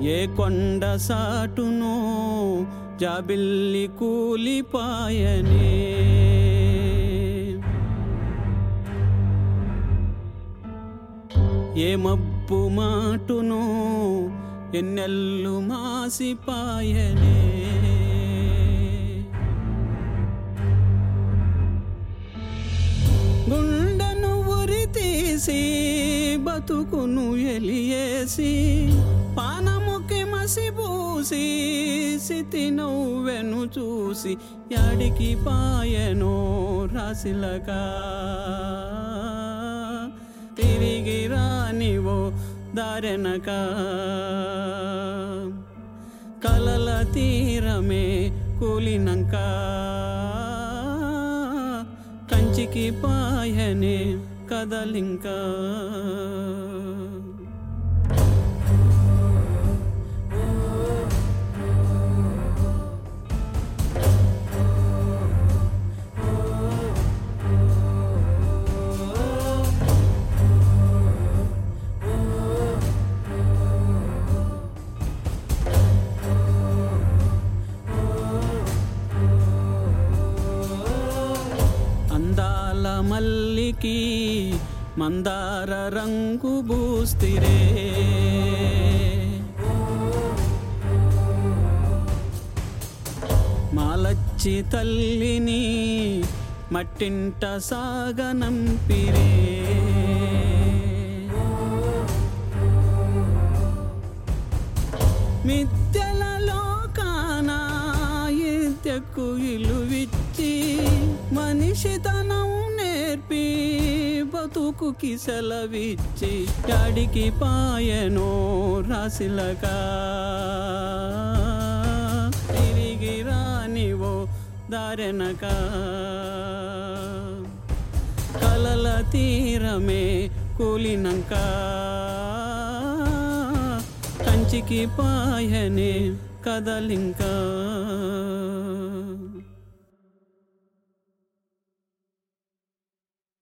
ఏ కొండ సాటునో జాబిల్లి కూలిపాయనే ఏ మబ్బు మాటునో ఎన్నెల్లు మాసిపాయనే గుండెను ఉరి తీసి బతుకును ఎలియేసి పానముకి మసిబూసి సితి నవ్వెను చూసి యాడికి పాయనో రాసిలక తిరిగి రానివో దారెనక కలల తీరమే కూలినంక కంచికి పాయనే కదలింకా అందాల మల్లికి మందార రంగు బూస్తిరే మాలచ్చి తల్లిని మట్టింట సాగనంపిరే మిథ్యలలో కానా ఇద్దకు ఇలువిచ్చి మనిషితనం నేర్పి బతుకుకి సెలవిచ్చి యాడికి పాయనో రాసిలక తిరిగి రానివో దారెనక కలల తీరమే కూలినంక కంచికి పాయనే కదలింకా